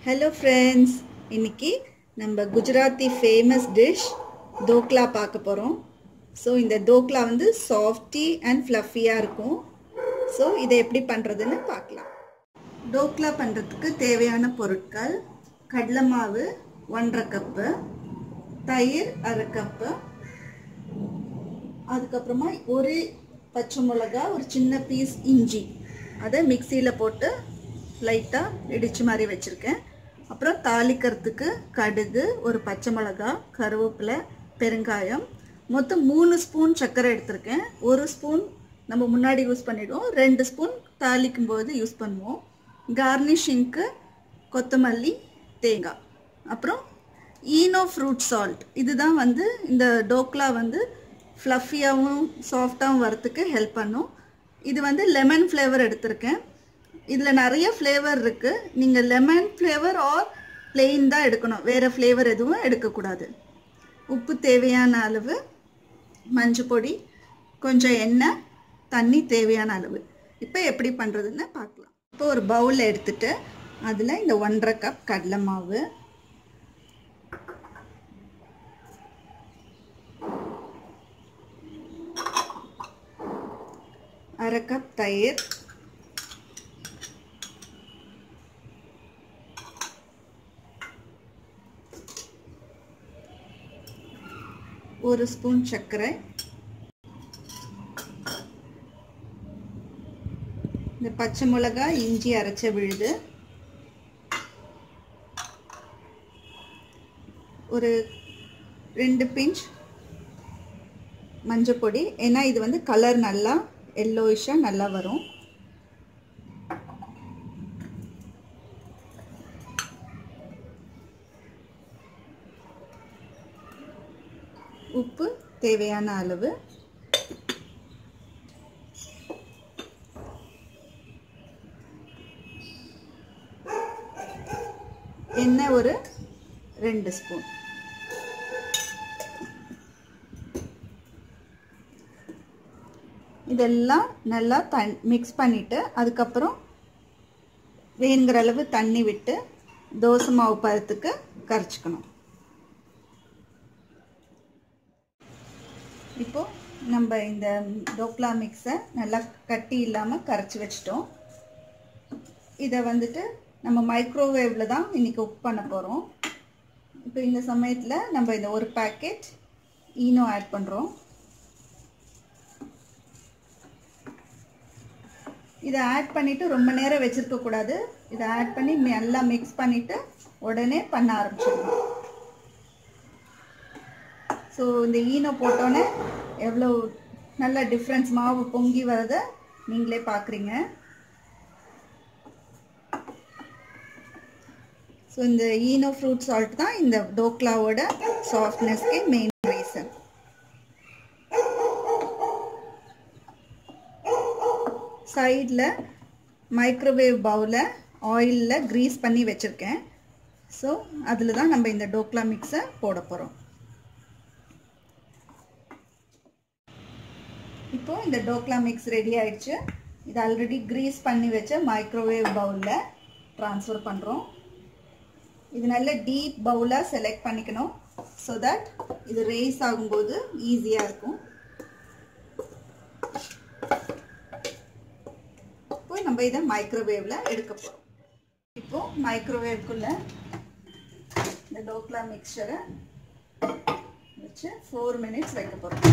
hello friends இன்னைக்கு நம்ம Gujarati famous dish dhokla பார்க்க போகிறோம் ஸோ இந்த தோக்லா வந்து சாஃப்டி அண்ட் ஃப்ளஃபியாக இருக்கும் ஸோ இதை எப்படி பண்ணுறதுன்னு பார்க்கலாம் டோக்லா பண்ணுறதுக்கு தேவையான பொருட்கள் கடலை மாவு ஒன்றரை கப்பு தயிர் அரை கப்பு அதுக்கப்புறமா ஒரு பச்சை மிளகா ஒரு சின்ன பீஸ் இஞ்சி அதை மிக்சியில் போட்டு லைட்டாக இடிச்சு மாதிரி வச்சுருக்கேன் அப்புறம் தாளிக்கிறதுக்கு கடுகு ஒரு பச்சை மிளகா கருவேப்பிலை பெருங்காயம் மொத்தம் மூணு ஸ்பூன் சர்க்கரை எடுத்திருக்கேன் ஒரு ஸ்பூன் நம்ம முன்னாடி யூஸ் பண்ணிவிடுவோம் ரெண்டு ஸ்பூன் தாளிக்கும் போது யூஸ் பண்ணுவோம் கார்னிஷிங்க்கு கொத்தமல்லி தேங்காய் அப்புறம் ஈனோ ஃப்ரூட் சால்ட் இதுதான் வந்து இந்த டோக்லா வந்து ஃப்ளஃபியாகவும் சாஃப்டாகவும் வரத்துக்கு ஹெல்ப் பண்ணும் இது வந்து லெமன் ஃப்ளேவர் எடுத்திருக்கேன் இதில் நிறைய ஃப்ளேவர் இருக்குது நீங்கள் லெமன் ஃப்ளேவர் ஆர் பிளெயின் தான் எடுக்கணும் வேறு ஃப்ளேவர் எதுவும் எடுக்கக்கூடாது உப்பு தேவையான அளவு மஞ்சள் பொடி கொஞ்சம் எண்ணெய் தண்ணி தேவையான அளவு இப்போ எப்படி பண்ணுறதுன்னு பார்க்கலாம் இப்போ ஒரு பவுல் எடுத்துட்டு அதில் இந்த ஒன்றரை கப் கடலை மாவு அரை கப் தயிர் ஒரு ஸ்பூன் சர்க்கரை இந்த பச்சை மிளகா இஞ்சி அரைச்ச விழுது ஒரு ரெண்டு பிஞ்ச் மஞ்சள் பொடி ஏன்னா இது வந்து கலர் நல்லா எல்லோயிஷாக நல்லா வரும் உப்பு தேவையான அளவு எண்ணெய் ஒரு ரெண்டு ஸ்பூன் இதெல்லாம் நல்லா தண் மிக்ஸ் பண்ணிவிட்டு அதுக்கப்புறம் வேணுங்கிற அளவு தண்ணி விட்டு தோசை மாவு பதத்துக்கு கரைச்சிக்கணும் இப்போ நம்ம இந்த டோக்லா மிக்ஸை நல்லா கட்டி இல்லாமல் கரைச்சி வச்சிட்டோம் இதை வந்துட்டு நம்ம மைக்ரோவேவில் தான் இன்றைக்கி குக் பண்ண போகிறோம் இப்போ இந்த சமயத்தில் நம்ம இந்த ஒரு பேக்கெட் ஈனோ ஆட் பண்ணுறோம் இதை ஆட் பண்ணிவிட்டு ரொம்ப நேரம் வச்சுருக்க கூடாது இதை ஆட் பண்ணி நல்லா மிக்ஸ் பண்ணிவிட்டு உடனே பண்ண ஆரம்பிச்சிடணும் ஸோ இந்த ஈனோ போட்டோன்னே எவ்வளோ நல்ல டிஃப்ரென்ஸ் மாவு பொங்கி வரதை நீங்களே பார்க்குறீங்க ஸோ இந்த ஈனோ ஃப்ரூட் சால்ட் தான் இந்த டோக்லாவோட சாஃப்ட்னஸ்க்கு மெயின் ரீசன் சைடில் மைக்ரோவேவ் பவுலை ஆயிலில் க்ரீஸ் பண்ணி வச்சுருக்கேன் ஸோ அதில் தான் நம்ம இந்த டோக்லா மிக்ஸை போட போகிறோம் இப்போது இந்த டோக்லா மிக்ஸ் ரெடி ஆயிடுச்சு இது ஆல்ரெடி க்ரீஸ் பண்ணி வச்ச மைக்ரோவேவ் பவுலில் ட்ரான்ஸ்ஃபர் பண்ணுறோம் இது நல்ல டீப் பவுலாக செலக்ட் பண்ணிக்கணும் ஸோ தட் இது ரேஸ் ஆகும்போது ஈஸியாக இருக்கும் இப்போ நம்ம இதை மைக்ரோவேவில் எடுக்க போகிறோம் இப்போ மைக்ரோவேவ்க்குள்ளே இந்த டோக்லா மிக்சரை வச்சு ஃபோர் மினிட்ஸ் வைக்க போகிறோம்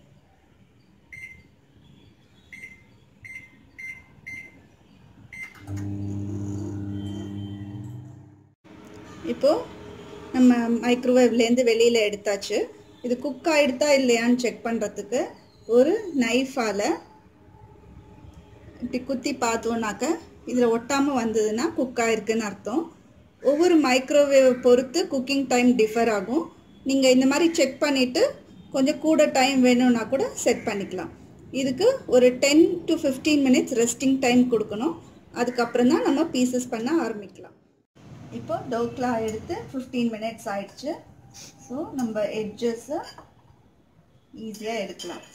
இப்போது நம்ம மைக்ரோவேவ்லேருந்து வெளியில் எடுத்தாச்சு இது குக் ஆகிடுதா இல்லையான்னு செக் பண்ணுறதுக்கு ஒரு நைஃபால் இப்படி குத்தி பார்த்தோன்னாக்க இதில் ஒட்டாமல் வந்ததுன்னா குக் ஆகிருக்குன்னு அர்த்தம் ஒவ்வொரு மைக்ரோவேவ் பொறுத்து குக்கிங் டைம் டிஃபர் ஆகும் நீங்கள் இந்த மாதிரி செக் பண்ணிவிட்டு கொஞ்சம் கூட டைம் வேணும்னா கூட செட் பண்ணிக்கலாம் இதுக்கு ஒரு ten to fifteen minutes resting time கொடுக்கணும் அதுக்கப்புறம் தான் நம்ம பீசஸ் பண்ண ஆரம்பிக்கலாம் இப்போ டோக்லா எடுத்து ஃபிஃப்டீன் மினிட்ஸ் ஆயிடுச்சு ஸோ நம்ம எட்ஜஸை ஈஸியாக எடுக்கலாம்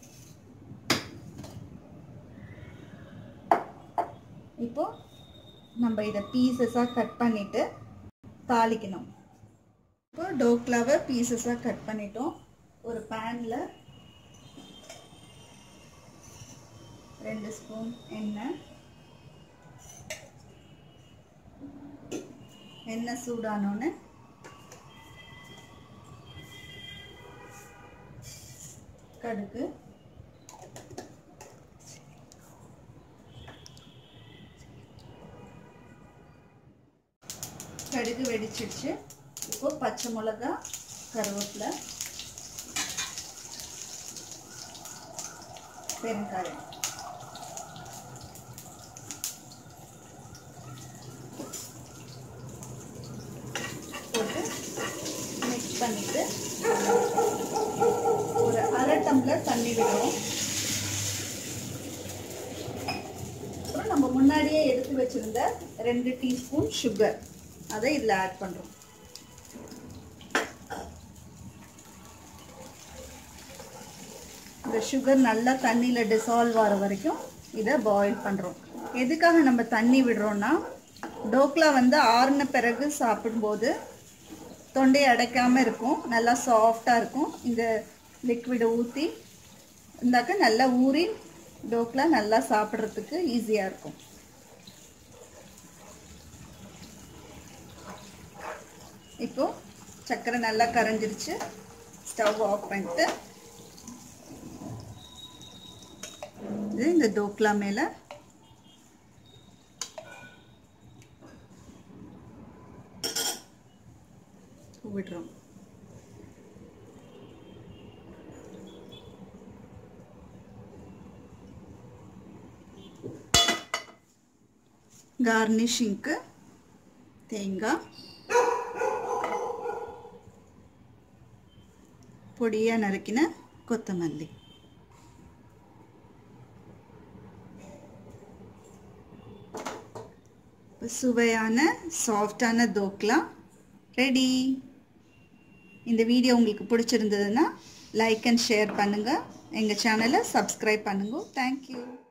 இப்போ நம்ம இதை பீசஸாக கட் பண்ணிவிட்டு தாளிக்கணும் இப்போ டோக்லாவை பீசஸாக கட் பண்ணிட்டோம் ஒரு பேனில் ரெண்டு ஸ்பூன் எண்ணெய் எண்ணெய் சூடானோன்னு கடுகு கடுகு வெடிச்சிடுச்சு இப்போ பச்சை மிளகா கருவேப்பிலை பெருங்காயம் போட்டு மிக்ஸ் பண்ணிட்டு ஒரு அரை டம்ளர் தண்ணி விடுவோம் அப்புறம் நம்ம முன்னாடியே எடுத்து வச்சிருந்த ரெண்டு டீஸ்பூன் சுகர் அதை இதில் ஆட் பண்ணுறோம் இந்த சுகர் நல்லா தண்ணியில் டிசால்வ் ஆகிற வரைக்கும் இதை பாயில் பண்ணுறோம் எதுக்காக நம்ம தண்ணி விடுறோம்னா டோக்லா வந்து ஆறுன பிறகு சாப்பிடும்போது தொண்டையை அடைக்காமல் இருக்கும் நல்லா சாஃப்டாக இருக்கும் இந்த லிக்விடை ஊற்றி இருந்தாக்க நல்லா ஊறி டோக்லா நல்லா சாப்பிட்றதுக்கு ஈஸியாக இருக்கும் இப்போ சர்க்கரை நல்லா கரைஞ்சிருச்சு ஸ்டவ் ஆஃப் பண்ணிட்டு இது இந்த டோக்லா மேலே விடுறோம் கார்னிஷிங்க்கு தேங்காய் பொடியாக நறுக்கின கொத்தமல்லி சுவையான சாஃப்டான தோக்லா ரெடி இந்த வீடியோ உங்களுக்கு பிடிச்சிருந்ததுன்னா லைக் அண்ட் ஷேர் பண்ணுங்கள் எங்கள் சேனலை சப்ஸ்கிரைப் பண்ணுங்க தேங்க்யூ